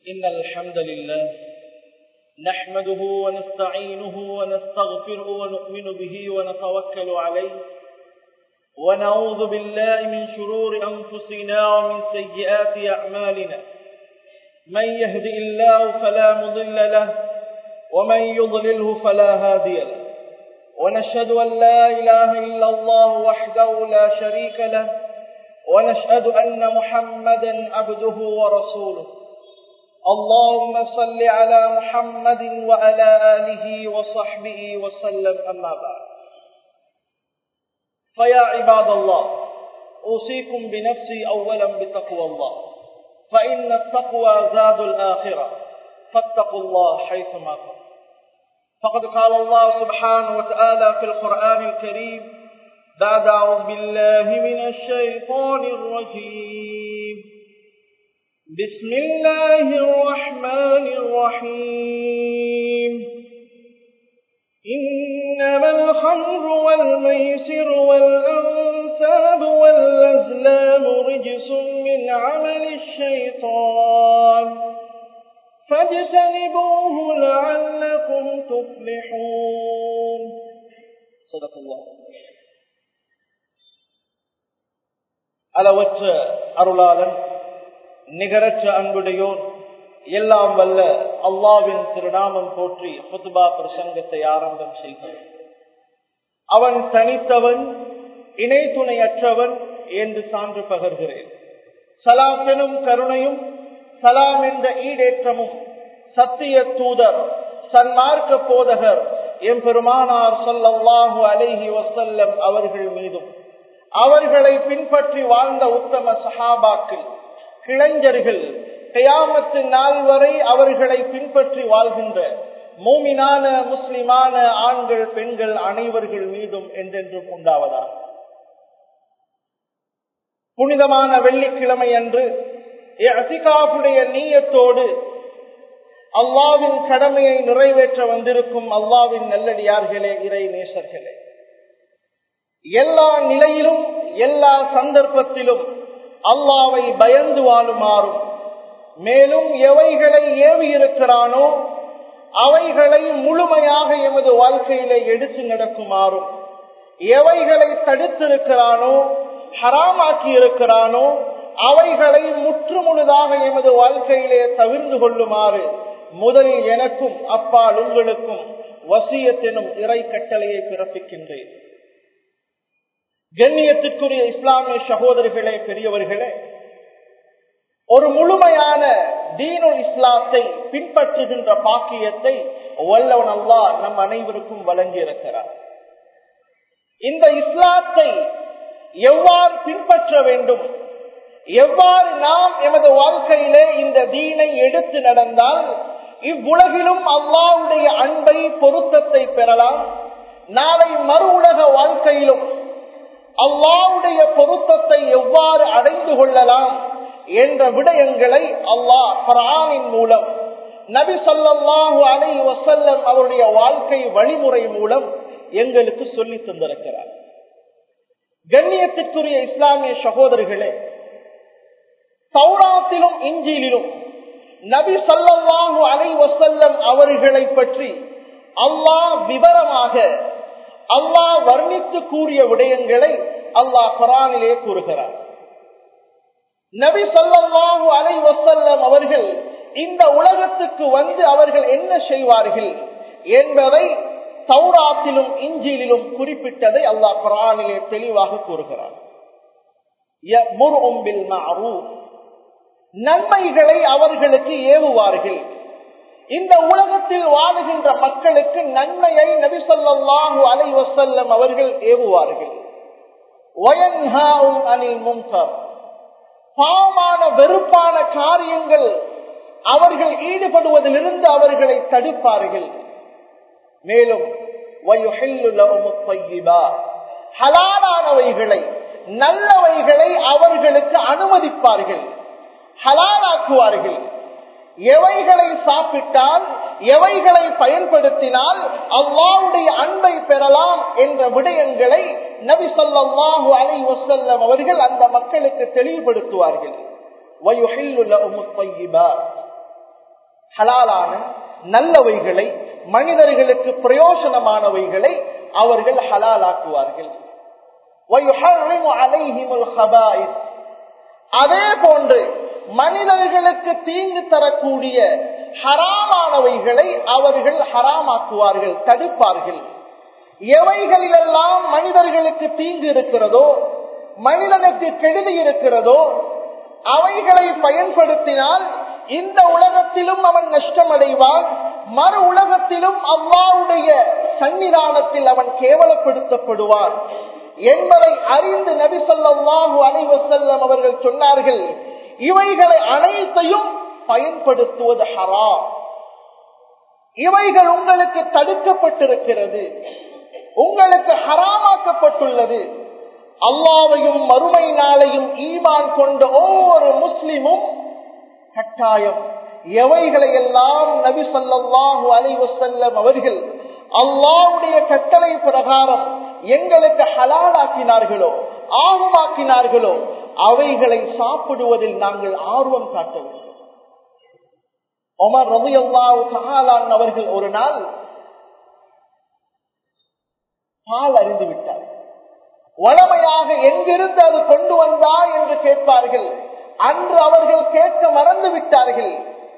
إن الحمد لله نحمده ونستعينه ونستغفره ونؤمن به ونتوكل عليه ونعوذ بالله من شرور أنفسنا ومن سيئات أعمالنا من يهد الله فلا مضل له ومن يضلله فلا هادي له ونشهد أن لا إله إلا الله وحده لا شريك له ونشهد أن محمدا عبده ورسوله اللهم صل على محمد وعلى آله وصحبه وسلم أما بعد فيا عباد الله أوصيكم بنفسي أولا بتقوى الله فإن التقوى زاد الآخرة فاتقوا الله حيثما كنتم فقد قال الله سبحانه وتعالى في القرآن الكريم بعد أعوذ بالله من الشيطان الرجيم بسم الله الرحمن الرحيم إنما الخمر والميسر والأنساب والأزلام رجس من عمل الشيطان فاجتنبوه لعلكم تفلحون صدق الله அளவற்ற அருளாளன் நிகரற்ற அன்புடையோர் எல்லாம் வல்ல அல்லாவின் திருநாமம் போற்றி புதுபா பிரசங்கத்தை ஆரம்பம் செய்கிறார் அவன் தனித்தவன் இணை துணையற்றவன் என்று சான்று பகர்கிறேன் சலாத்தனும் கருணையும் சலாம் என்ற ஈடேற்றமும் சத்திய தூதர் சன்மார்க்க போதகர் எம் பெருமானார் சொல்லல்லாஹு அலைஹி வசல்லம் அவர்கள் மீதும் அவர்களை பின்பற்றி வாழ்ந்த உத்தம சஹாபாக்கள் கிளைஞர்கள் கயாமத்து நாள் வரை அவர்களை பின்பற்றி வாழ்கின்ற மூமினான முஸ்லிமான ஆண்கள் பெண்கள் அனைவர்கள் மீதும் என்றென்றும் உண்டாவதா புனிதமான வெள்ளிக்கிழமை அன்று அசிகாவுடைய நீயத்தோடு அல்லாவின் கடமையை நிறைவேற்ற வந்திருக்கும் அல்லாவின் நல்லடியார்களே இறை நேசர்களே எல்லா நிலையிலும் எல்லா சந்தர்ப்பத்திலும் அல்லாவை பயந்து வாழுமாறும் மேலும் எவைகளை ஏவி இருக்கிறானோ அவைகளை முழுமையாக எமது வாழ்க்கையிலே எடுத்து நடக்குமாறும் எவைகளை தடுத்திருக்கிறானோ ஹராமாக்கி இருக்கிறானோ அவைகளை முற்றுமுழுதாக எமது வாழ்க்கையிலே தவிர்ந்து கொள்ளுமாறு முதலில் எனக்கும் அப்பால் உங்களுக்கும் வசியத்தினும் இறை கட்டளையை பிறப்பிக்கின்றேன் கண்ணியத்திற்குரிய இஸ்லாமிய சகோதரர்களே பெரியவர்களே ஒரு முழுமையான தீனுல் இஸ்லாத்தை பின்பற்றுகின்ற பாக்கியத்தை வல்லவன் அல்லா நம் அனைவருக்கும் வழங்கி இருக்கிறார் இந்த இஸ்லாத்தை எவ்வாறு பின்பற்ற வேண்டும் எவ்வாறு நாம் எமது வாழ்க்கையிலே இந்த தீனை எடுத்து நடந்தால் இவ்வுலகிலும் அல்லாவுடைய அன்பை பொருத்தத்தை பெறலாம் நாளை மறு உலக வாழ்க்கையிலும் அல்லாவுடைய பொருத்தத்தை எவ்வாறு அடைந்து கொள்ளலாம் என்ற விடயங்களை அல்லாஹ் குரானின் மூலம் நபி சொல்லாஹு அலை வசல்லம் அவருடைய வாழ்க்கை வழிமுறை மூலம் எங்களுக்கு சொல்லி தந்திருக்கிறார் கண்ணியத்திற்குரிய இஸ்லாமிய சகோதரர்களே சௌராத்திலும் இஞ்சியிலும் நபி சொல்லாஹு அலை வசல்லம் அவர்களை பற்றி அல்லாஹ் விவரமாக அல்லாஹ் வர்ணித்து கூறிய விடயங்களை அல்லாஹ் குரானிலே கூறுகிறார் நபி சொல்லாஹு அலை வசல்லம் அவர்கள் இந்த உலகத்துக்கு வந்து அவர்கள் என்ன செய்வார்கள் என்பதை சௌராத்திலும் இஞ்சியிலும் குறிப்பிட்டதை அல்லாஹ் குரானிலே தெளிவாக கூறுகிறார் நன்மைகளை அவர்களுக்கு ஏவுவார்கள் இந்த உலகத்தில் வாழுகின்ற மக்களுக்கு நன்மையை நபி சொல்லாஹு அலை வசல்லம் அவர்கள் ஏவுவார்கள் அனில் முன்சர் பாவமான வெறுப்பான காரியங்கள் அவர்கள் ஈடுபடுவதிலிருந்து அவர்களை தடுப்பார்கள் மேலும் ஹலாலானவைகளை நல்லவைகளை அவர்களுக்கு அனுமதிப்பார்கள் ஹலாலாக்குவார்கள் எவைகளை சாப்பிட்டால் எவைகளை பயன்படுத்தினால் அல்லாவுடைய அன்பை பெறலாம் என்ற விடயங்களை நபி சொல்லாஹு அலை வசல்லம் அவர்கள் அந்த மக்களுக்கு தெளிவுபடுத்துவார்கள் ஹலாலான நல்லவைகளை மனிதர்களுக்கு பிரயோசனமானவைகளை அவர்கள் ஹலாலாக்குவார்கள் அதே போன்று மனிதர்களுக்கு தீங்கு தரக்கூடிய ஹராமானவைகளை அவர்கள் ஹராமாக்குவார்கள் தடுப்பார்கள் எவைகளிலெல்லாம் மனிதர்களுக்கு தீங்கு இருக்கிறதோ மனிதனுக்கு கெடுதி இருக்கிறதோ அவைகளை பயன்படுத்தினால் இந்த உலகத்திலும் அவன் நஷ்டமடைவான் மறு உலகத்திலும் அவ்வாவுடைய சன்னிதானத்தில் அவன் கேவலப்படுத்தப்படுவான் என்பதை அறிந்து நபி சொல்லாஹு அலைவசல்லம் அவர்கள் சொன்னார்கள் இவைகளை அனைத்தையும் பயன்படுத்துவது ஹரா இவைகள் உங்களுக்கு தடுக்கப்பட்டிருக்கிறது உங்களுக்கு ஹராமாக்கப்பட்டுள்ளது அல்லாவையும் மறுமை நாளையும் ஈமான் கொண்ட ஒவ்வொரு முஸ்லிமும் கட்டாயம் எவைகளை எல்லாம் நபி சொல்லாஹு அலைவசல்லம் அவர்கள் அல்லாவுடைய கட்டளை பிரகாரம் எங்களுக்கு ஹலாலாக்கினார்களோ ஆர்வமாக்கினார்களோ அவைகளை சாப்பிடுவதில் நாங்கள் ஆர்வம் காட்ட வேண்டும் ஒமர் ரவி அல்லாஹு அவர்கள் ஒரு நாள் பால் அறிந்து விட்டார் வளமையாக எங்கிருந்து அது கொண்டு வந்தா என்று கேட்பார்கள் அன்று அவர்கள் கேட்க மறந்து விட்டார்கள்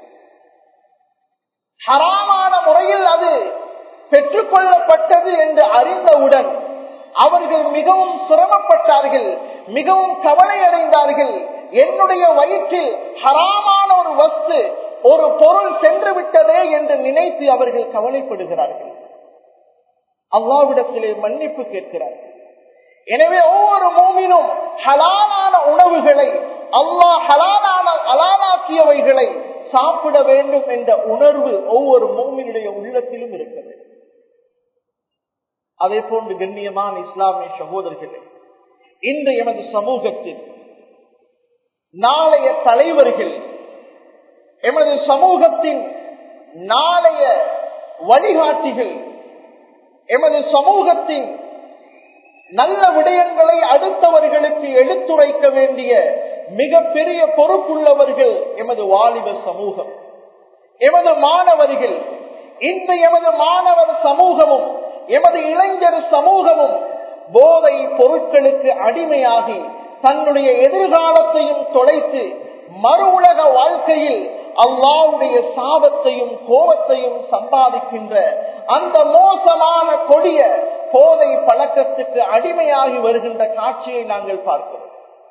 ஹராமான முறையில் அது பெற்றுக்கொள்ளப்பட்டது என்று அறிந்தவுடன் அவர்கள் மிகவும் சிரமப்பட்டார்கள் மிகவும் கவலை அடைந்தார்கள் என்னுடைய வயிற்றில் ஹராமான ஒரு வஸ்து ஒரு பொருள் சென்று விட்டதே என்று நினைத்து அவர்கள் கவலைப்படுகிறார்கள் அல்லாவிடத்திலே மன்னிப்பு கேட்கிறார்கள் எனவே ஒவ்வொரு மூமினும் ஹலாலான உணவுகளை அல்லாஹ் ஹலாலான அலாலாக்கியவைகளை சாப்பிட வேண்டும் என்ற உணர்வு ஒவ்வொரு மூமினுடைய உள்ளத்திலும் இருக்கிறது அதே போன்று கண்ணியமான இஸ்லாமிய சகோதரர்களே இன்று எமது சமூகத்தில் நாளைய தலைவர்கள் எமது சமூகத்தின் நாளைய வழிகாட்டிகள் எமது சமூகத்தின் நல்ல விடயங்களை அடுத்தவர்களுக்கு எடுத்துரைக்க வேண்டிய மிக பெரிய பொறுப்புள்ளவர்கள் எமது வாலிப சமூகம் எமது மாணவர்கள் இந்த எமது மாணவர் சமூகமும் எமது இளைஞர் சமூகமும் போதை பொருட்களுக்கு அடிமையாகி தன்னுடைய எதிர்காலத்தையும் தொலைத்து மறு உலக வாழ்க்கையில் அல்லாவுடைய சாபத்தையும் கோபத்தையும் சம்பாதிக்கின்ற அந்த மோசமான கொடிய போதை பழக்கத்துக்கு அடிமையாகி வருகின்ற காட்சியை நாங்கள் பார்க்கிறோம்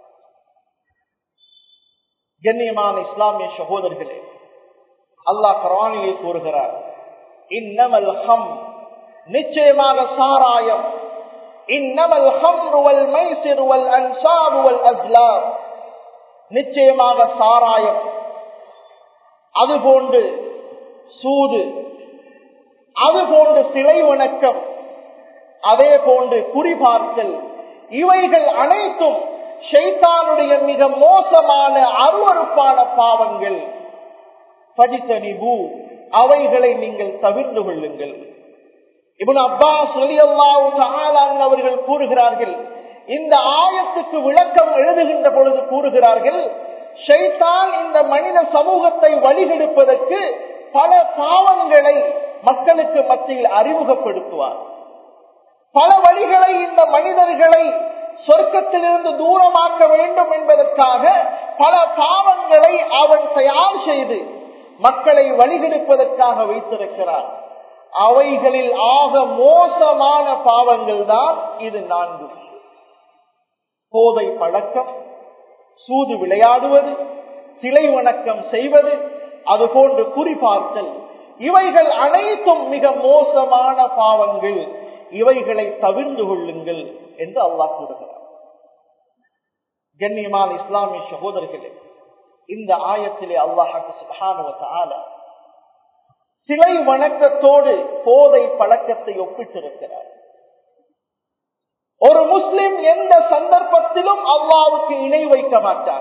கண்ணியமான இஸ்லாமிய சகோதரர்களே அல்லாஹ் கரானியை கூறுகிறார் இன்னமல் ஹம் நிச்சயமாக சாராயம் இன்னமல் ஹம்ருவல் மைசிறுவல் அன்சாபுவல் அஸ்லாம் நிச்சயமாக சாராயம் அதுபோன்று சூது அதுபோன்று சிலை வணக்கம் அதே போன்று குறிபார்த்தல் இவைகள் அனைத்தும் ஷைத்தானுடைய மிக மோசமான அருவறுப்பான பாவங்கள் பதித்தனிபு அவைகளை நீங்கள் தவிர்த்து கொள்ளுங்கள் இவன் அப்பா சொல்லி அவர்கள் கூறுகிறார்கள் இந்த ஆயத்துக்கு விளக்கம் எழுதுகின்ற பொழுது கூறுகிறார்கள் ஷைத்தான் இந்த மனித சமூகத்தை வழிகெடுப்பதற்கு பல பாவங்களை மக்களுக்கு மத்தியில் அறிமுகப்படுத்துவார் பல வழிகளை இந்த மனிதர்களை சொர்க்கத்திலிருந்து தூரமாக்க வேண்டும் என்பதற்காக பல பாவங்களை அவன் தயார் செய்து மக்களை வழிகெடுப்பதற்காக வைத்திருக்கிறார் அவைகளில் ஆக மோசமான பாவங்கள் தான் இது நான்கு போதை பழக்கம் சூது விளையாடுவது சிலை வணக்கம் செய்வது அதுபோன்று குறிபார்த்தல் இவைகள் அனைத்தும் மிக மோசமான பாவங்கள் இவைகளை தவிர்ந்து கொள்ளுங்கள் என்று அல்லாஹ் கூறுகிறார் கண்ணியமான இஸ்லாமிய சகோதரர்களே இந்த ஆயத்திலே அல்லாஹாக்கு சுகானுவ சிலை வணக்கத்தோடு போதை பழக்கத்தை ஒப்பிட்டிருக்கிறார் ஒரு முஸ்லிம் எந்த சந்தர்ப்பத்திலும் அல்லாவுக்கு இணை வைக்க மாட்டார்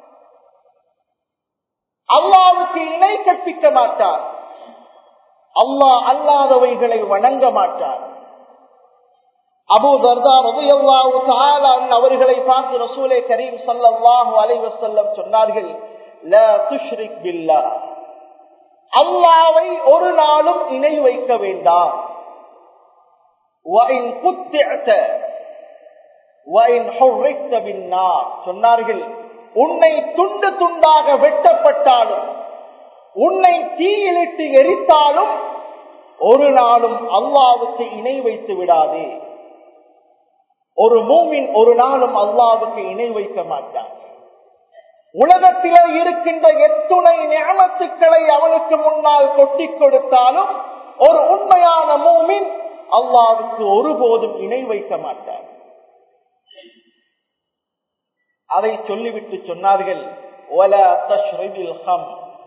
அல்லாவுக்கு இணை கற்பிக்க மாட்டார் அல்லாஹ் அல்லாதவைகளை வணங்க மாட்டார் அபு தர்தா ரபியல்லாஹு தஆலா அவர்களை பார்த்து ரசூலே கரீம் ஸல்லல்லாஹு அலைஹி வஸல்லம் சொன்னார்கள் லா துஷ்ரிக் பில்லாஹ் அல்லாஹ் ஒரு நாளும் இணை வைக்க வேண்டாம் وَإِن قُطِعْتَ وَإِنْ حُرِّقْتَ بِالنَّارِ சொன்னார்கள் உன்னை துண்டு துண்டாக வெட்டப்பட்டாலும் உன்னை தீயிலிட்டு எரித்தாலும் ஒரு நாளும் அல்லாவுக்கு இணை வைத்து விடாதே ஒரு மூமின் ஒரு நாளும் அல்லாவுக்கு இணை வைக்க மாட்டார் உலகத்திலே இருக்கின்ற எத்துணை ஞானத்துக்களை அவனுக்கு முன்னால் கொட்டிக் கொடுத்தாலும் ஒரு உண்மையான மூமின் அல்லாவுக்கு ஒருபோதும் இணை வைக்க மாட்டார் அதை சொல்லிவிட்டு சொன்னார்கள் ஒல தஷ்ரிபில் ஹம்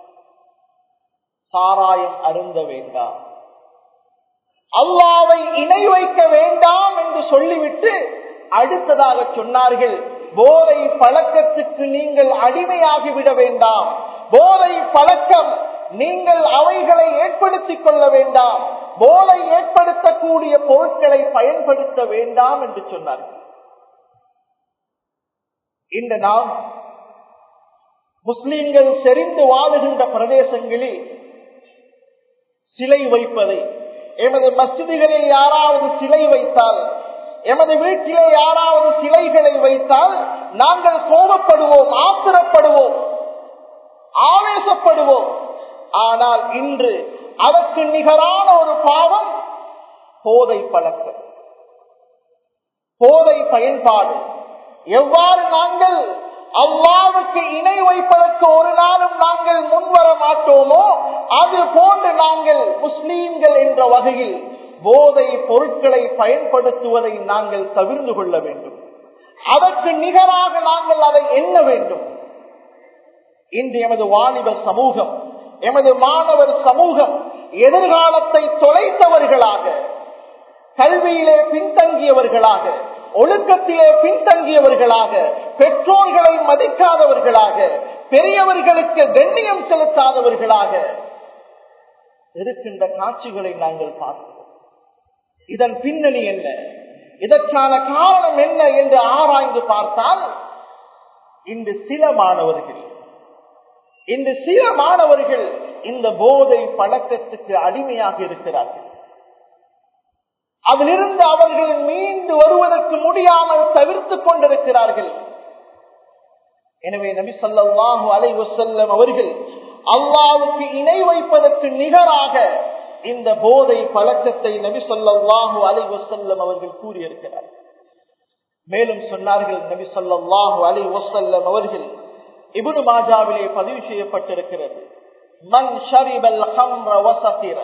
சாராயம் அருந்த வேண்டாம் அல்லாவை இணை வைக்க வேண்டாம் என்று சொல்லிவிட்டு அடுத்ததாக சொன்னார்கள் போதை பழக்கத்துக்கு நீங்கள் அடிமையாகிவிட வேண்டாம் போதை பழக்கம் நீங்கள் அவைகளை ஏற்படுத்திக் கொள்ள வேண்டாம் போதை ஏற்படுத்தக்கூடிய பொருட்களை பயன்படுத்த வேண்டாம் என்று சொன்னார்கள் இந்த நாம் முஸ்லிம்கள் செறிந்து வாழுகின்ற பிரதேசங்களில் சிலை வைப்பதை எமது மசிதிகளில் யாராவது சிலை வைத்தால் எமது வீட்டிலே யாராவது சிலைகளை வைத்தால் நாங்கள் கோபப்படுவோம் ஆத்திரப்படுவோம் ஆவேசப்படுவோம் ஆனால் இன்று அதற்கு நிகரான ஒரு பாவம் போதை பழக்கம் போதை பயன்பாடு எவ்வாறு நாங்கள் அல்லாவுக்கு இணை வைப்பதற்கு ஒரு நாளும் நாங்கள் முன்வர மாட்டோமோ அது போன்று நாங்கள் முஸ்லீம்கள் என்ற வகையில் போதை பொருட்களை பயன்படுத்துவதை நாங்கள் தவிர்த்து கொள்ள வேண்டும் அதற்கு நிகராக நாங்கள் அதை எண்ண வேண்டும் இன்று எமது வாலிப சமூகம் எமது மாணவர் சமூகம் எதிர்காலத்தை தொலைத்தவர்களாக கல்வியிலே பின்தங்கியவர்களாக ஒழுக்கத்திலே பின்தங்கியவர்களாக பெற்றோர்களை மதிக்காதவர்களாக பெரியவர்களுக்கு கண்ணியம் செலுத்தாதவர்களாக இருக்கின்ற காட்சிகளை நாங்கள் பார்க்கிறோம் இதன் பின்னணி என்ன இதற்கான காரணம் என்ன என்று ஆராய்ந்து பார்த்தால் இன்று சில மாணவர்கள் இன்று சில மாணவர்கள் இந்த போதை பழக்கத்துக்கு அடிமையாக இருக்கிறார்கள் அதிலிருந்து அவர்கள் மீண்டு வருவதற்கு முடியாமல் தவிர்த்துக் கொண்டிருக்கிறார்கள் எனவே நபி சொல்லாஹு அலை வசல்லம் அவர்கள் அல்லாவுக்கு இணை வைப்பதற்கு நிகராக இந்த போதை பழக்கத்தை நபி சொல்லாஹு அலை வசல்லம் அவர்கள் கூறியிருக்கிறார் மேலும் சொன்னார்கள் நபி சொல்லாஹு அலை வசல்லம் அவர்கள் இபுனு மாஜாவிலே பதிவு செய்யப்பட்டிருக்கிறது மண் ஷரிபல் ஹம்ர வசத்திர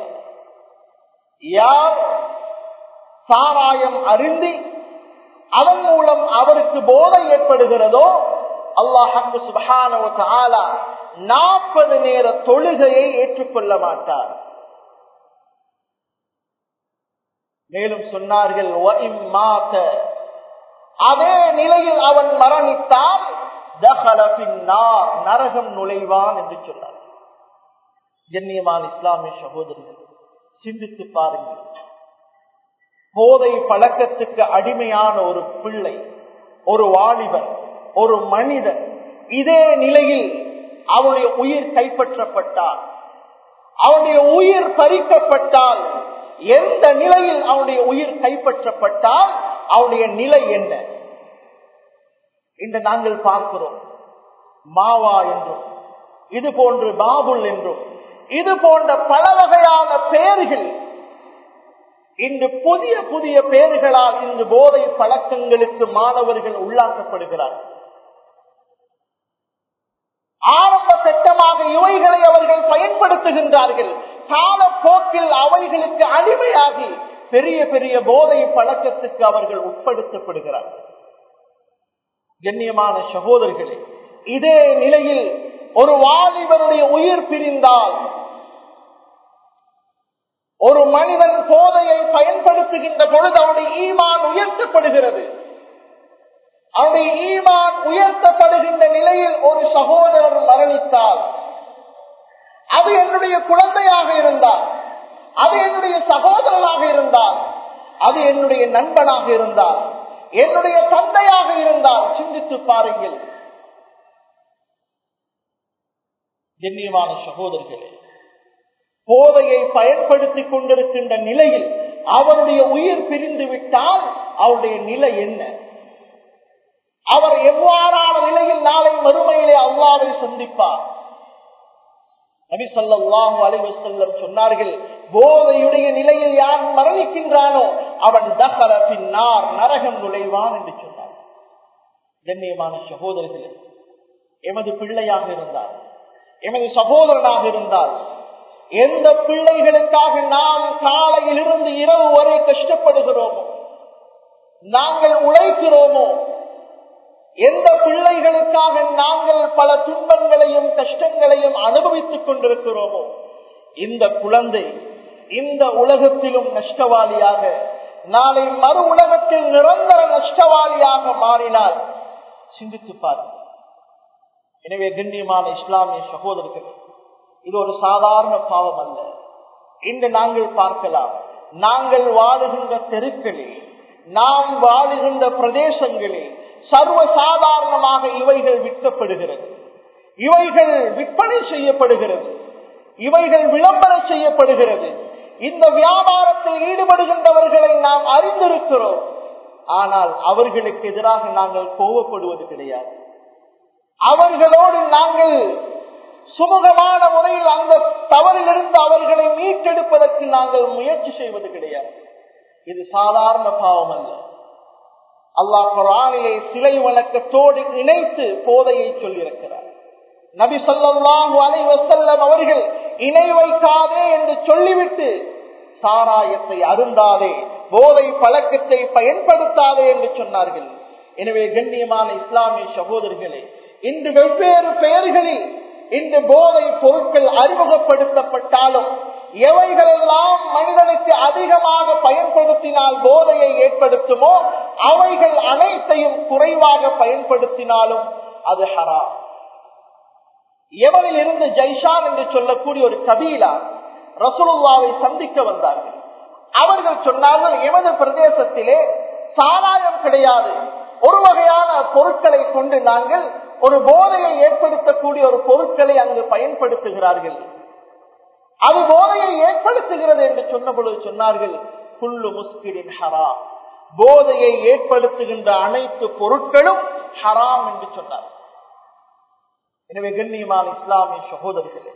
யார் சாராயம் அருந்தி அதன் மூலம் அவருக்கு போதை ஏற்படுகிறதோ அல்லாஹு சுபஹான நாற்பது நேர தொழுகையை ஏற்றுக்கொள்ள மாட்டார் மேலும் சொன்னார்கள் அதே நிலையில் அவன் மரணித்தால் நரகம் நுழைவான் என்று சொன்னார் கண்ணியமான இஸ்லாமிய சகோதரர்கள் சிந்தித்து பாருங்கள் போதை பழக்கத்துக்கு அடிமையான ஒரு பிள்ளை ஒரு வாலிபன் ஒரு மனிதன் இதே நிலையில் அவனுடைய உயிர் கைப்பற்றப்பட்டால் அவனுடைய உயிர் பறிக்கப்பட்டால் எந்த நிலையில் அவனுடைய உயிர் கைப்பற்றப்பட்டால் அவனுடைய நிலை என்ன இன்று நாங்கள் பார்க்கிறோம் மாவா என்றும் இது போன்று பாபுல் என்றும் இது போன்ற பல வகையான பெயர்கள் இன்று புதிய புதிய பெயர்களால் இந்த போதை பழக்கங்களுக்கு மாணவர்கள் உள்ளாக்கப்படுகிறார்கள் ஆரம்ப கட்டமாக இவைகளை அவர்கள் பயன்படுத்துகின்றார்கள் காலப்போக்கில் அவைகளுக்கு அடிமையாகி பெரிய பெரிய போதை பழக்கத்துக்கு அவர்கள் உட்படுத்தப்படுகிறார்கள் கண்ணியமான சகோதரர்களே இதே நிலையில் ஒரு வாலிபனுடைய உயிர் பிரிந்தால் ஒரு மனிதன் போதையை பயன்படுத்துகின்ற பொழுது அவனுடைய ஈமான் உயர்த்தப்படுகிறது அவனுடைய ஈமான் உயர்த்தப்படுகின்ற நிலையில் ஒரு சகோதரர் மரணித்தால் அது என்னுடைய குழந்தையாக இருந்தால் அது என்னுடைய சகோதரனாக இருந்தால் அது என்னுடைய நண்பனாக இருந்தால் என்னுடைய தந்தையாக இருந்தால் சிந்தித்து பாருங்கள் கண்ணியமான சகோதரர்களே போதையை பயன்படுத்திக் கொண்டிருக்கின்ற நிலையில் அவருடைய உயிர் பிரிந்து விட்டால் அவருடைய நிலை என்ன அவர் எவ்வாறான நிலையில் நாளை மறுமையிலே அல்லாவை சந்திப்பார் நபி சொல்லாஹு அலைவசல்லம் சொன்னார்கள் போதையுடைய நிலையில் யார் மரணிக்கின்றானோ அவன் தகர பின்னார் நரகம் நுழைவான் என்று சொன்னார் கண்ணியமான சகோதரர்களே எமது பிள்ளையாக இருந்தார் எமது சகோதரனாக இருந்தால் எந்த பிள்ளைகளுக்காக நாம் காலையில் இருந்து இரவு வரை கஷ்டப்படுகிறோமோ நாங்கள் உழைக்கிறோமோ எந்த பிள்ளைகளுக்காக நாங்கள் பல துன்பங்களையும் கஷ்டங்களையும் அனுபவித்துக் கொண்டிருக்கிறோமோ இந்த குழந்தை இந்த உலகத்திலும் நஷ்டவாளியாக நாளை மறு உலகத்தில் நிரந்தர நஷ்டவாளியாக மாறினால் சிந்தித்து பாருங்கள் எனவே கண்ணியமான இஸ்லாமிய சகோதரர்கள் இது ஒரு சாதாரண பாவம் அல்ல இன்று நாங்கள் பார்க்கலாம் நாங்கள் வாழுகின்ற தெருக்களில் நாம் வாழுகின்ற பிரதேசங்களில் சர்வ சாதாரணமாக இவைகள் விற்கப்படுகிறது இவைகள் விற்பனை செய்யப்படுகிறது இவைகள் விளம்பரம் செய்யப்படுகிறது இந்த வியாபாரத்தில் ஈடுபடுகின்றவர்களை நாம் அறிந்திருக்கிறோம் ஆனால் அவர்களுக்கு எதிராக நாங்கள் கோவப்படுவது கிடையாது அவர்களோடு நாங்கள் சுமூகமான முறையில் அந்த தவறிலிருந்து அவர்களை மீட்டெடுப்பதற்கு நாங்கள் முயற்சி செய்வது கிடையாது இது சாதாரண பாவம் அல்ல அல்லாஹ் குரானிலே சிலை வணக்கத்தோடு இணைத்து போதையை சொல்லியிருக்கிறார் நபி சொல்லாஹு அலை வசல்லம் அவர்கள் இணை வைக்காதே என்று சொல்லிவிட்டு சாராயத்தை அருந்தாதே போதை பழக்கத்தை பயன்படுத்தாதே என்று சொன்னார்கள் எனவே கண்ணியமான இஸ்லாமிய சகோதரர்களே இன்று வெவ்வேறு பெயர்களில் இன்று போதை பொருட்கள் அறிமுகப்படுத்தப்பட்டாலும் எவைகளெல்லாம் மனிதனுக்கு அதிகமாக பயன்படுத்தினால் போதையை ஏற்படுத்துமோ அவைகள் அனைத்தையும் குறைவாக பயன்படுத்தினாலும் அது ஹரா எவனில் இருந்து ஜெய்ஷான் என்று சொல்லக்கூடிய ஒரு கபீலா ரசூலுல்லாவை சந்திக்க வந்தார்கள் அவர்கள் சொன்னார்கள் எமது பிரதேசத்திலே சாராயம் கிடையாது ஒரு வகையான பொருட்களை கொண்டு நாங்கள் ஒரு போதையை ஏற்படுத்தக்கூடிய ஒரு பொருட்களை அங்கு பயன்படுத்துகிறார்கள் அது போதையை ஏற்படுத்துகிறது என்று சொன்ன பொழுது சொன்னார்கள் புல்லு முஸ்கிரின் ஹரா போதையை ஏற்படுத்துகின்ற அனைத்து பொருட்களும் ஹராம் என்று சொன்னார் எனவே கண்ணியமான இஸ்லாமிய சகோதரர்களே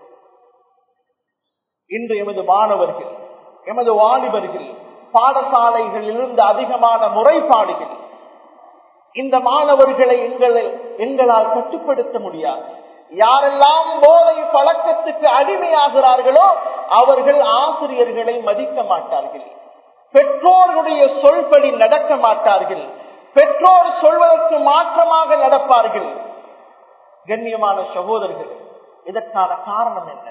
இன்று எமது மாணவர்கள் எமது வாலிபர்கள் பாடசாலைகளிலிருந்து அதிகமான முறைப்பாடுகள் இந்த மாணவர்களை எங்களை எங்களால் கட்டுப்படுத்த முடியாது யாரெல்லாம் போதை பழக்கத்துக்கு அடிமையாகிறார்களோ அவர்கள் ஆசிரியர்களை மதிக்க மாட்டார்கள் பெற்றோர்களுடைய சொல்படி நடக்க மாட்டார்கள் பெற்றோர் சொல்வதற்கு மாற்றமாக நடப்பார்கள் கண்ணியமான சகோதரர்கள் இதற்கான காரணம் என்ன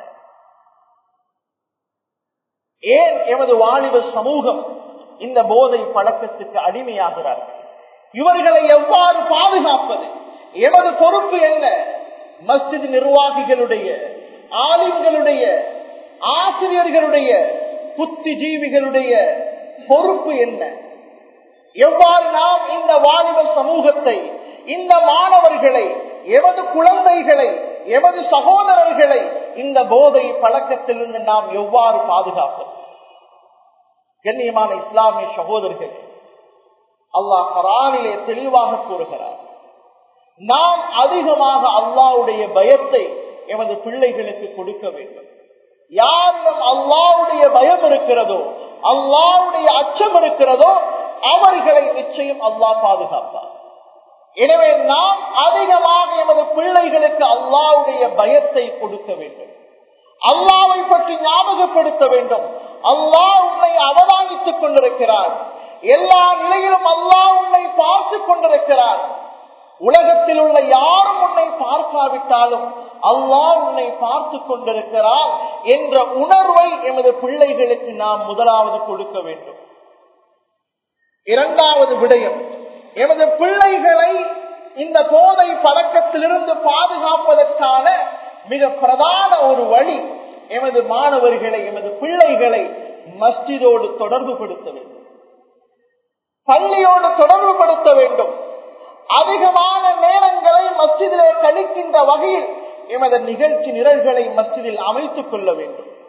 ஏன் எமது வாலிப சமூகம் இந்த போதை பழக்கத்துக்கு அடிமையாகிறார்கள் இவர்களை எவ்வாறு பாதுகாப்பது எமது பொறுப்பு என்ன மஸ்ஜித் நிர்வாகிகளுடைய ஆலிம்களுடைய ஆசிரியர்களுடைய புத்திஜீவிகளுடைய பொறுப்பு என்ன எவ்வாறு நாம் இந்த வாலிப சமூகத்தை இந்த மாணவர்களை எமது குழந்தைகளை எமது சகோதரர்களை இந்த போதை பழக்கத்திலிருந்து நாம் எவ்வாறு பாதுகாப்பது கண்ணியமான இஸ்லாமிய சகோதரர்கள் அல்லாஹ் கரானிலே தெளிவாக கூறுகிறார் நாம் அதிகமாக அல்லாவுடைய பயத்தை எமது பிள்ளைகளுக்கு கொடுக்க வேண்டும் யாரிடம் அல்லாவுடைய பயம் இருக்கிறதோ அல்லாவுடைய அச்சம் இருக்கிறதோ அவர்களை நிச்சயம் அல்லாஹ் பாதுகாப்பார் எனவே நாம் அதிகமாக எமது பிள்ளைகளுக்கு அல்லாவுடைய பயத்தை கொடுக்க வேண்டும் அல்லாவை பற்றி ஞாபகப்படுத்த வேண்டும் அல்லாஹ் உன்னை அவதானித்துக் கொண்டிருக்கிறார் எல்லா நிலையிலும் அல்லாஹ் உன்னை பார்த்து கொண்டிருக்கிறார் உலகத்தில் உள்ள யாரும் உன்னை பார்க்காவிட்டாலும் அல்லாஹ் உன்னை பார்த்து கொண்டிருக்கிறார் என்ற உணர்வை எமது பிள்ளைகளுக்கு நாம் முதலாவது கொடுக்க வேண்டும் இரண்டாவது விடயம் எமது பிள்ளைகளை இந்த போதை பழக்கத்திலிருந்து பாதுகாப்பதற்கான மிக பிரதான ஒரு வழி எமது மாணவர்களை எமது பிள்ளைகளை மஸ்ஜிதோடு தொடர்பு படுத்த வேண்டும் பள்ளியோடு தொடர்பு படுத்த வேண்டும் அதிகமான நேரங்களை மஸ்ஜிதிலே கழிக்கின்ற வகையில் எமது நிகழ்ச்சி நிரல்களை மஸ்ஜிதில் அமைத்துக் கொள்ள வேண்டும்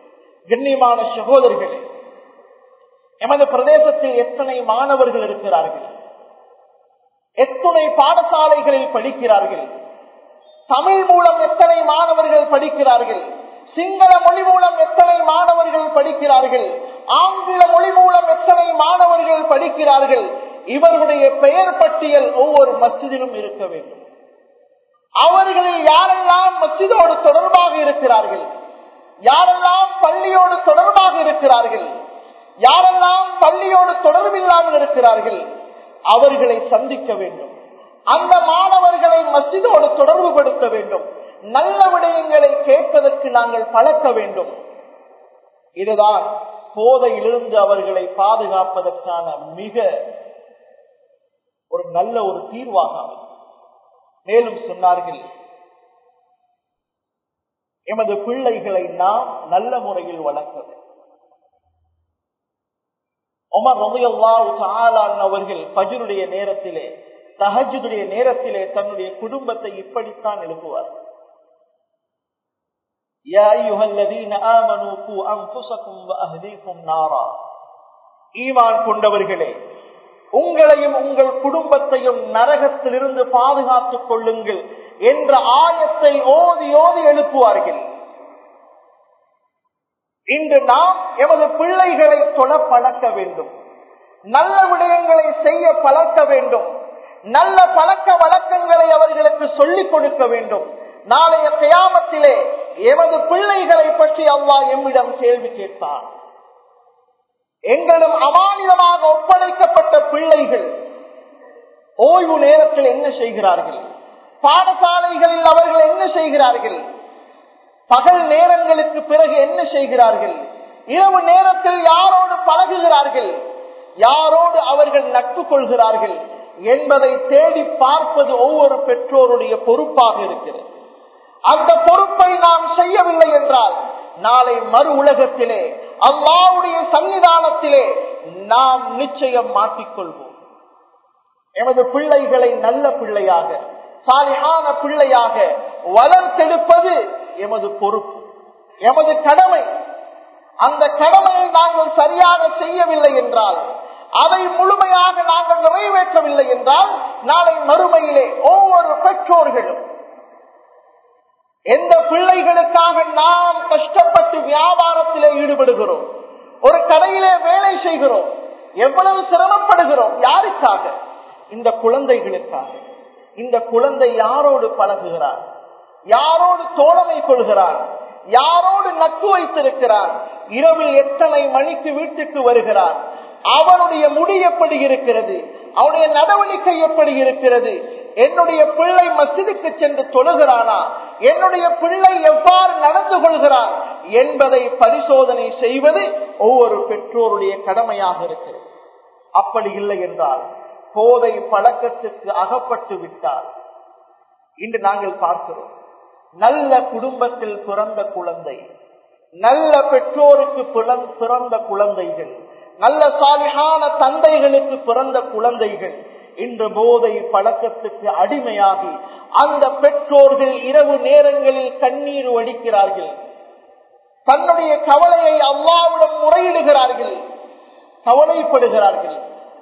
கண்ணியமான சகோதரர்களே எமது பிரதேசத்தில் எத்தனை மாணவர்கள் இருக்கிறார்கள் எத்தனை பாடசாலைகளில் படிக்கிறார்கள் தமிழ் மூலம் எத்தனை மாணவர்கள் படிக்கிறார்கள் சிங்கள மொழி மூலம் எத்தனை மாணவர்கள் படிக்கிறார்கள் ஆங்கில மொழி மூலம் எத்தனை மாணவர்கள் படிக்கிறார்கள் இவர்களுடைய பெயர் பட்டியல் ஒவ்வொரு மசிதிலும் இருக்க வேண்டும் அவர்களில் யாரெல்லாம் மசிதோடு தொடர்பாக இருக்கிறார்கள் யாரெல்லாம் பள்ளியோடு தொடர்பாக இருக்கிறார்கள் யாரெல்லாம் பள்ளியோடு தொடர்பில்லாமல் இருக்கிறார்கள் அவர்களை சந்திக்க வேண்டும் அந்த மாணவர்களை மசிதோடு தொடர்பு படுத்த வேண்டும் நல்ல விடயங்களை கேட்பதற்கு நாங்கள் பழக்க வேண்டும் இதுதான் போதையிலிருந்து அவர்களை பாதுகாப்பதற்கான மிக ஒரு நல்ல ஒரு தீர்வாக மேலும் சொன்னார்கள் எமது பிள்ளைகளை நாம் நல்ல முறையில் வளர்ப்பது உமர் அவர்கள் பஜருடைய நேரத்திலே தஹஜுடைய நேரத்திலே தன்னுடைய குடும்பத்தை இப்படித்தான் எழுப்புவார் ஈமான் கொண்டவர்களே உங்களையும் உங்கள் குடும்பத்தையும் நரகத்திலிருந்து பாதுகாத்துக் கொள்ளுங்கள் என்ற ஆயத்தை ஓதி ஓதி எழுப்புவார்கள் இன்று நாம் எமது பிள்ளைகளை தொட பழக்க வேண்டும் நல்ல விடயங்களை செய்ய பழக்க வேண்டும் நல்ல பழக்க வழக்கங்களை அவர்களுக்கு சொல்லிக் கொடுக்க வேண்டும் நாளைய தியாமத்திலே எமது பிள்ளைகளை பற்றி அவ்வா எம்மிடம் கேள்வி கேட்பார் எங்களிடம் அமானிதமாக ஒப்படைக்கப்பட்ட பிள்ளைகள் ஓய்வு நேரத்தில் என்ன செய்கிறார்கள் பாடசாலைகளில் அவர்கள் என்ன செய்கிறார்கள் பகல் நேரங்களுக்கு பிறகு என்ன செய்கிறார்கள் இரவு நேரத்தில் யாரோடு பழகுகிறார்கள் யாரோடு அவர்கள் நட்பு கொள்கிறார்கள் என்பதை தேடி பார்ப்பது ஒவ்வொரு பெற்றோருடைய பொறுப்பாக இருக்கிறது அந்த பொறுப்பை நாம் செய்யவில்லை என்றால் நாளை மறு உலகத்திலே அல்லாவுடைய சன்னிதானத்திலே நாம் நிச்சயம் மாட்டிக்கொள்வோம் எமது பிள்ளைகளை நல்ல பிள்ளையாக சாலிகான பிள்ளையாக வளர்த்தெடுப்பது எமது பொறுப்பு எமது கடமை அந்த கடமையை நாங்கள் சரியாக செய்யவில்லை என்றால் அதை முழுமையாக நாங்கள் நிறைவேற்றவில்லை என்றால் நாளை மறுமையிலே ஒவ்வொரு பெற்றோர்களும் எந்த பிள்ளைகளுக்காக நாம் கஷ்டப்பட்டு வியாபாரத்திலே ஈடுபடுகிறோம் ஒரு கடையிலே வேலை செய்கிறோம் எவ்வளவு சிரமப்படுகிறோம் யாருக்காக இந்த குழந்தைகளுக்காக இந்த குழந்தை யாரோடு பழகுகிறார் யாரோடு தோழமை கொள்கிறார் யாரோடு நட்பு வைத்திருக்கிறார் இரவில் எத்தனை மணிக்கு வீட்டுக்கு வருகிறார் அவனுடைய முடி எப்படி இருக்கிறது அவனுடைய நடவடிக்கை எப்படி இருக்கிறது என்னுடைய பிள்ளை மசிதுக்கு சென்று தொழுகிறானா என்னுடைய பிள்ளை எவ்வாறு நடந்து கொள்கிறான் என்பதை பரிசோதனை செய்வது ஒவ்வொரு பெற்றோருடைய கடமையாக இருக்கிறது அப்படி இல்லை என்றால் போதை பழக்கத்துக்கு அகப்பட்டு விட்டால் இன்று நாங்கள் பார்க்கிறோம் நல்ல குடும்பத்தில் பிறந்த குழந்தை நல்ல பெற்றோருக்கு பிறந்த குழந்தைகள் நல்ல சாலிகான தந்தைகளுக்கு பிறந்த குழந்தைகள் இன்று போதை பழக்கத்துக்கு அடிமையாகி அந்த பெற்றோர்கள் இரவு நேரங்களில் கண்ணீர் வடிக்கிறார்கள் தன்னுடைய கவலையை அல்லாவிடம் முறையிடுகிறார்கள் கவலைப்படுகிறார்கள்